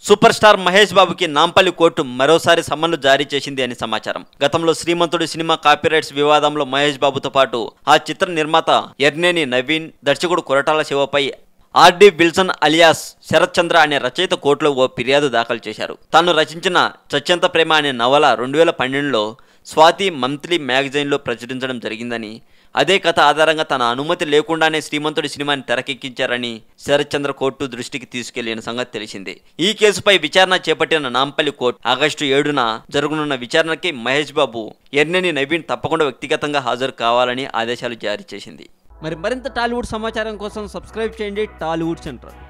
super star Mahesh బాబుకి Nampally court మరోసారి సమ్మన్లు జారీ చేసింది అని సమాచారం గతంలో శ్రీమంతుడు సినిమా కాపీరైట్స్ వివాదంలో మహేష్ బాబుతో పాటు ఆ చిత్ర నిర్మాత ఎర్నేని నవీన్ దర్శకుడు కొరటాల శివపై RD Wilson alias Sarath Chandra అనే రచయిత కోర్టులో ఓ ఫిర్యాదు దాఖలు చేశారు తాను రచించిన చచ్చంత ప్రేమ అనే నవల రెండు వేల పన్నెండులో స్వాతి మంత్లీ మ్యాగజైన్లో ప్రచురించడం జరిగిందని అదే కథ ఆధారంగా తన అనుమతి లేకుండానే శ్రీమంతుడి సినిమాని తెరకెక్కించారని శరత్ చంద్ర కోర్టు దృష్టికి తీసుకెళ్లిన సంగతి తెలిసిందే ఈ కేసుపై విచారణ చేపట్టిన నాంపల్లి కోర్టు ఆగస్టు ఏడున జరగనున్న విచారణకి మహేష్ బాబు ఎర్నేని నవీన్ తప్పకుండా వ్యక్తిగతంగా హాజరు కావాలని ఆదేశాలు జారీ చేసింది మరి మరింత టాలీవుడ్ సమాచారం కోసం సబ్స్క్రైబ్ చేయండి టాలీవుడ్ సెంటర్